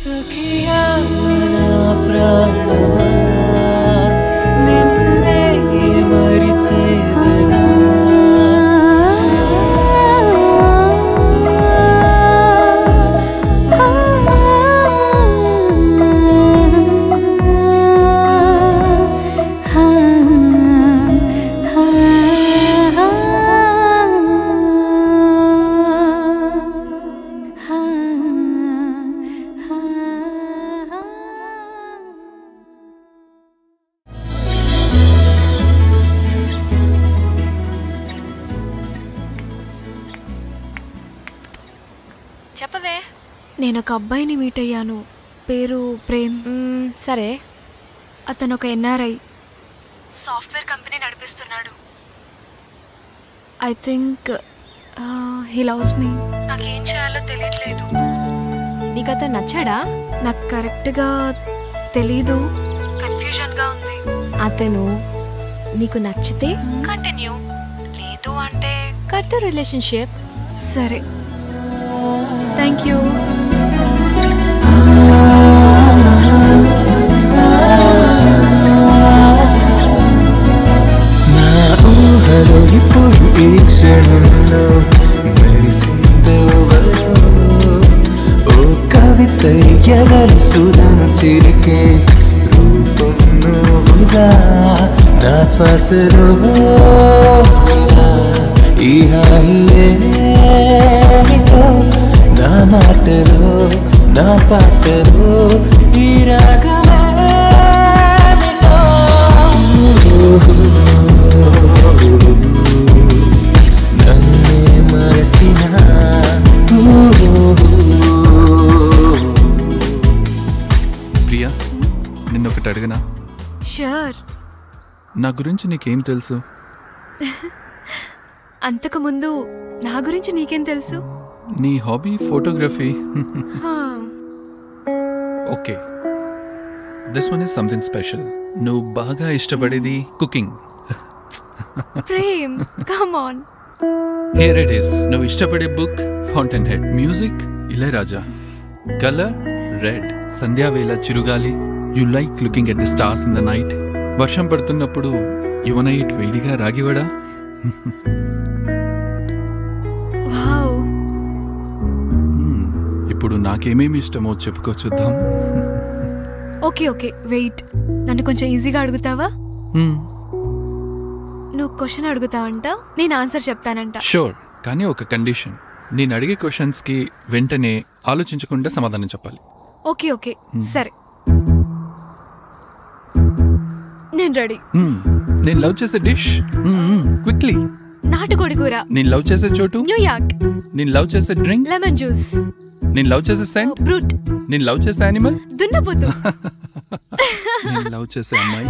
సఖియా నా ప్రాణమా నిన్నే మరిచేదనా చెప్పవే నేను ఒక అబ్బాయిని మీట్ అయ్యాను పేరు ప్రేమ్ మ్మ్, సరే అతను ఒక ఎన్ఆర్ఐ సాఫ్ట్వేర్ కంపెనీ నడిపిస్తున్నాడు I think he loves me నాకేం చేయాలో తెలియట్లేదు నీకు అతను నచ్చాడా నాకు కరెక్ట్గా తెలీదు కన్ఫ్యూజన్గా ఉంది అతను నీకు నచ్చితే కంటిన్యూ లేదు అంటే కట్ ద రిలేషన్షిప్ సరే థ్యాంక్ యూ నా ఊహలో ఇప్పుడు ఈ క్షణంలో మెరిసిందెవరో ఓ కవిత ఎగలు సుధం చిరికే రూపం నువ్వుగా నా శ్వాసలో ఇలా ఈ హాయితో నా మాటలో నా పాటలో ఈ నన్నే మరచిన ప్రియా నిన్నొకటి అడిగినా షూర్ నా గురించి నీకేం తెలుసు అంతకుముందు నా గురించి నీకేం తెలుసు నీ హాబీ ఫోటోగ్రఫీ హా, okay this one is something special నువ్వు బాగా ఇష్టపడేది cooking Prem come on here it is నువ్వు ఇష్టపడే book fountain head music Ilaiyaraaja colour red సంధ్యావేళ చిరుగాలి you like looking at the stars in the night వర్షం పడుతున్నప్పుడు యువన ఇట్ వేడిగా రాగివడా వావ్ Hmm, ఇప్పుడు నాకేమేమి ఇష్టమో చెప్పుకో చూద్దాం ఓకే ఓకే వెయిట్ నన్ను కొంచెం ఈజీగా అడుగుతావా Hmm, నువ్వు క్వశ్చన్ అడుగుతావంట నేను ఆన్సర్ చెప్తానంట షూర్ కానీ ఒక కండిషన్ నేను అడిగే క్వశ్చన్స్కి వెంటనే ఆలోచించకుండా సమాధానం చెప్పాలి ఓకే ఓకే సరే నేను రెడీ Hmm, నేను లవ్ చేసే డిష్ క్విక్లీ నాటుకోడి కూర నేను లవ్ చేసే చోటు న్యూయార్క్ నేను లవ్ చేసే డ్రింక్ లెమన్ జ్యూస్ నేను లవ్ చేసే సెంట్ బ్రూట్ నేను లవ్ చేసే యానిమల్ దున్నపోతు నేను లవ్ చేసే అమ్మాయి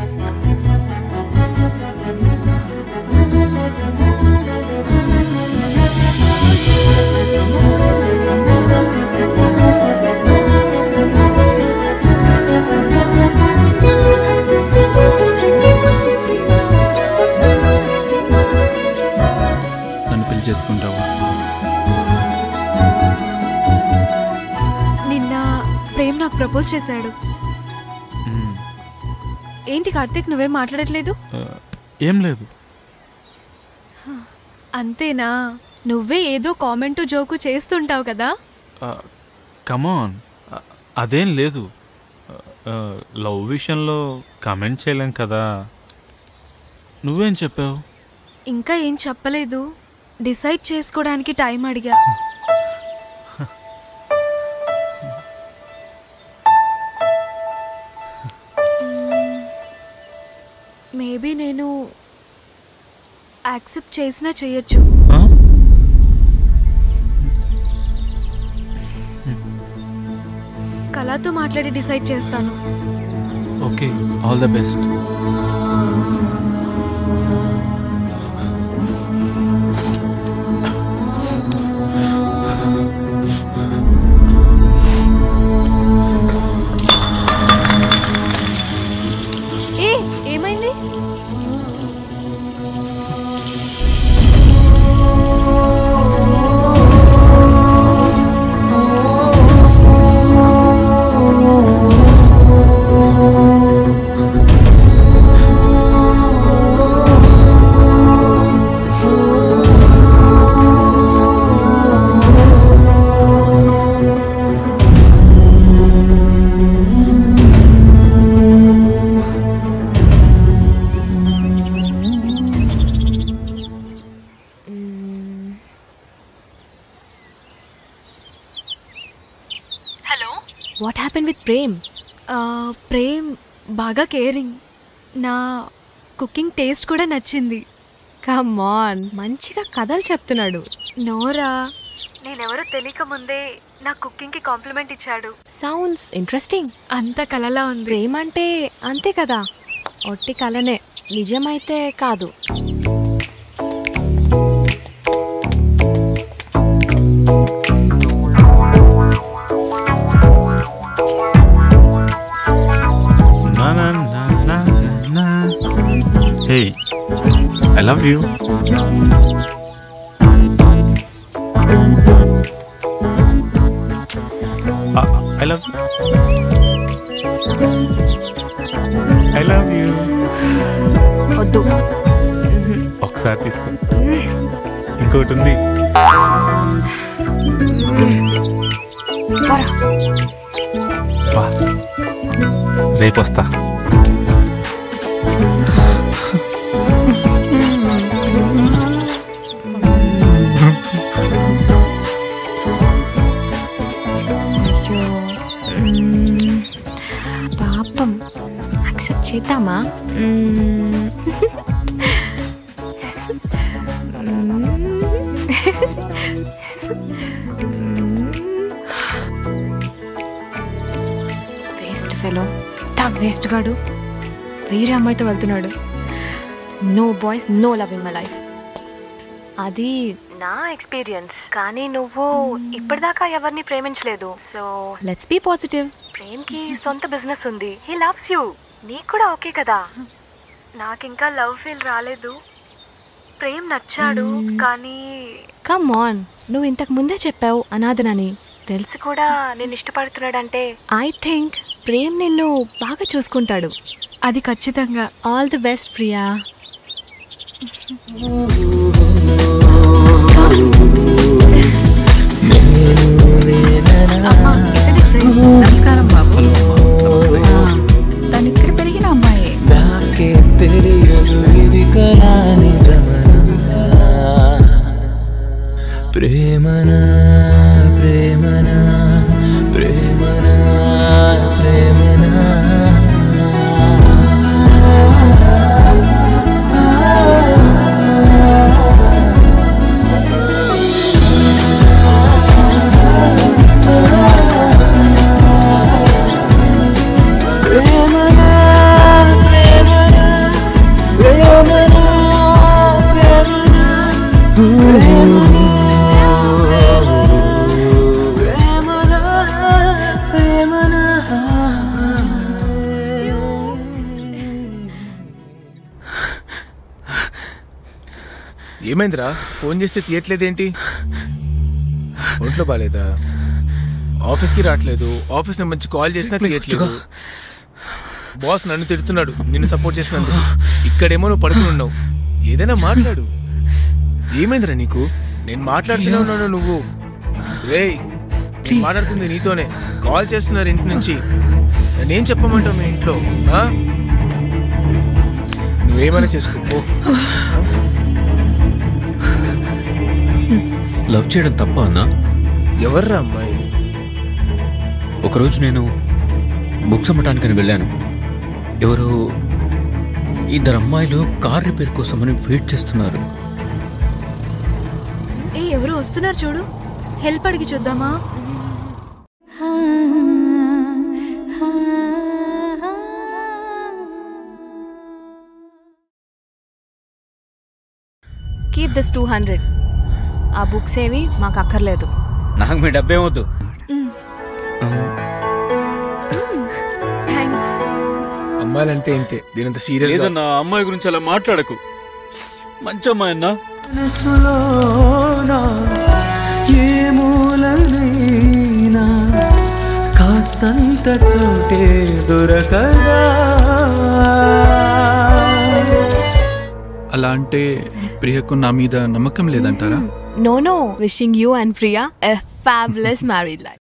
నన్ను పెళ్లి చేసుకుంటావా నిన్న ప్రేమ్ నాకు ప్రపోజ్ చేశాడు మ్మ్. ఏంటి కార్తీక్ నువ్వేం మాట్లాడట్లేదు ఆ, ఏం లేదు అంతేనా నువ్వే ఏదో కామెంటు జోకు చేస్తుంటావు కదా కమాన్ అదేం లేదు ఆ, లవ్ విషయంలో కామెంట్ చేయలేం కదా నువ్వేం చెప్పావు ఇంకా ఏం చెప్పలేదు డిసైడ్ చేసుకోవడానికి టైం అడిగా మేబీ నేను యాక్సెప్ట్ చేసినా చేయొచ్చు ఆ? కళతో మాట్లాడి డిసైడ్ చేస్తాను ఓకే ఆల్ ద బెస్ట్ ఏ ఏమైంది వాట్ హ్యాపెన్ విత్ ప్రేమ్ ఆ, ప్రేమ్ బాగా కేరింగ్ నా కుకింగ్ టేస్ట్ కూడా నచ్చింది కమ్ ఆన్ మంచిగా కథలు చెప్తున్నాడు నోరా నేనెవరో తెలియక ముందే నా కుకింగ్కి కాంప్లిమెంట్ ఇచ్చాడు సౌండ్స్ ఇంట్రెస్టింగ్ అంత కలలా ఉంది ప్రేమ అంటే అంతే కదా ఒట్టి కలనే నిజమైతే కాదు Na na na na na. Hey, I love you. Uh, I love you. I love you. వద్దు ఒకసారి తీసుకో ఇంకోటి ఉంది పరా బా రేపు వస్తా అయ్యో మ్మ్. పాపం యాక్సెప్ట్ చేద్దామా మ్మ్. వేస్ట్ ఫెలో ఎంత వేస్ట్ గాడు వేరే అమ్మాయితో వెళ్తున్నాడు no boys no love in my life అది నా ఎక్స్పీరియన్స్ కానీ నువ్వు ఇప్పటిదాకా ఎవరిని ప్రేమించలేదు సో లెట్స్ బీ పాజిటివ్ ప్రేమ్కి సొంత బిజినెస్ ఉంది హీ లవ్స్ యూ నీకు కూడా ఓకే కదా నాకింకా లవ్ ఫీల్ రాలేదు ప్రేమ్ నచ్చాడు కానీ కమ్ ఆన్ నువ్వు ఇంతకు ముందే చెప్పావు అనాథనని తెలుసు తెలిసి కూడా నేను ఇష్టపడుతున్నాడంటే ఐ థింక్ ప్రేమ్ నిన్ను బాగా చూసుకుంటాడు అది ఖచ్చితంగా ఆల్ ది బెస్ట్ ప్రియా నమస్కారం బాబు నమస్తే తను ఇక్కడ పెరిగిన అమ్మాయే నాకే తెలియదు ఇది కలా నిజమనా ప్రేమనా ప్రేమనా ప్రేమనా ప్రేమనా ప్రేమనా ప్రేమనా ప్రేమనా ప్రేమనా ప్రేమనా ప్రేమనా ఏమైందిరా ఫోన్ చేస్తే తీయట్లేదేంటి ఒంట్లో బాగాలేదా ఆఫీస్కి రావట్లేదు ఆఫీస్ నుంచి కాల్ చేసినా తీయట్లేదు బాస్ నన్ను తిడుతున్నాడు నిన్ను సపోర్ట్ చేసినందుకు ఇక్కడేమో నువ్వు పడుకుని ఉన్నావు ఏదైనా మాట్లాడు ఏమైందిరా నీకు నేను మాట్లాడుతూనే ఉన్నాను నువ్వు రేయ్ నేను మాట్లాడుతుంది నీతోనే కాల్ చేస్తున్నారు ఇంటి నుంచి నేనేం చెప్పమంటావు మీ ఇంట్లో ఆ? నువ్వేమైనా చేసుకో పో. లవ్ చేయడం తప్ప అన్నా ఎవర్రా అమ్మాయి ఒకరోజు నేను బుక్స్ అమ్మటానికని వెళ్ళాను ఎవరు ఇద్దరు అమ్మాయిలు కార్ రిపేర్ కోసమని వెయిట్ చేస్తున్నారు ఏ ఎవరు వస్తున్నారు చూడు హెల్ప్ అడిగి చూద్దామా కీప్ దిస్ టూ హండ్రెడ్ ఆ బుక్స్ ఏవి మాకు అక్కర్లేదు నాకు మీ డబ్బే వద్దు థ్యాంక్స్ అమ్మాయిలంటే ఇంతే దీనంత సీరియస్ లేదన్నా అమ్మాయి గురించి అలా మాట్లాడకు మంచి అమ్మాయి అన్నా మనసులోన ఏ మూలనైనా కాస్తంత చోటే దొరకదా అలా అంటే ప్రియకు నా మీద నమ్మకం లేదంటారా no no wishing you and Priya a fabulous married life